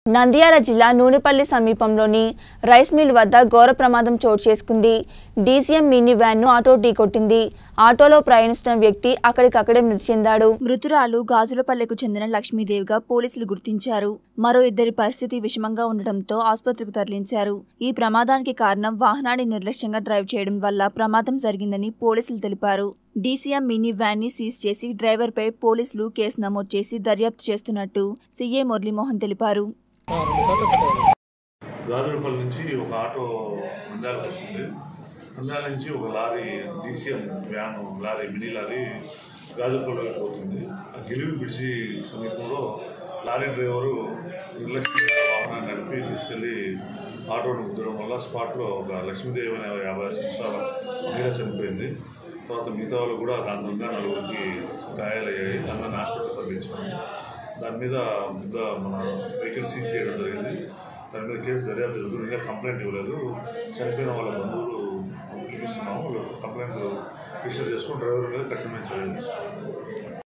నంద్యాల జిల్లా నూనెపల్లి సమీపంలోని rice mill వద్ద ఘోర ప్రమాదం చోటు చేసుకుంది డీసీఎం మినీ వ్యాన్ను ఆటో ఢీకొట్టింది ఆటోలో ప్రయాణిస్తున్న వ్యక్తి అక్కడికక్కడే మృతి చెందాడు మృతురాలు గాజులపల్లెకు చెందిన లక్ష్మీదేవిగా పోలీసులు గుర్తించారు మరో ఇద్దరి పరిస్థితి విషమంగా ఉండటంతో ఆసుపత్రికి తరలించారు ఈ ప్రమాదానికి కారణం వాహనాన్ని నిర్లక్ష్యంగా డ్రైవ్ చేయడం వల్ల ప్రమాదం జరిగిందని పోలీసులు తెలిపారు డీసీఎం మినీ వ్యాన్ ని సీజ్ చేసి డ్రైవర్పై పోలీసులు కేసు నమోదు చేసి దర్యాప్తు చేస్తున్నట్టు సీఏ మురళీమోహన్ తెలిపారు గాజులపల్లి నుంచి ఒక ఆటో నంద్యాలకు వస్తుంది నంద్యాల నుంచి ఒక lorry DCM van lorry mini lorry గాజులపల్లికి పోతుంది ఆ గిలివి బ్రిడ్జి సమీపంలో లారీ డ్రైవరు నిర్లక్ష్యంగా వాహనాన్ని నడిపి తీసుకెళ్లి ఆటోను గుద్దడం వల్ల స్పాట్లో ఒక లక్ష్మీదేవి అనే యాభై ఆరు సంవత్సరాల మహిళ చనిపోయింది తర్వాత మిగతా వాళ్ళు కూడా దాంతో నలుగురికి గాయాలయ్యాయి అందరిని హాస్పిటల్ తరలించాము దాని మీద ముద్ద మన వెహికల్ సీజ్ చేయడం జరిగింది దాని మీద కేసు దర్యాప్తు జరుగుతుంది ఇంకా కంప్లైంట్ ఇవ్వలేదు చనిపోయిన వాళ్ళ బంధువులు పిలిపిస్తున్నాము కంప్లైంట్ రిజిస్టర్ చేసుకుని డ్రైవర్ మీద కఠినమైన చర్యలు తీసుకున్నాం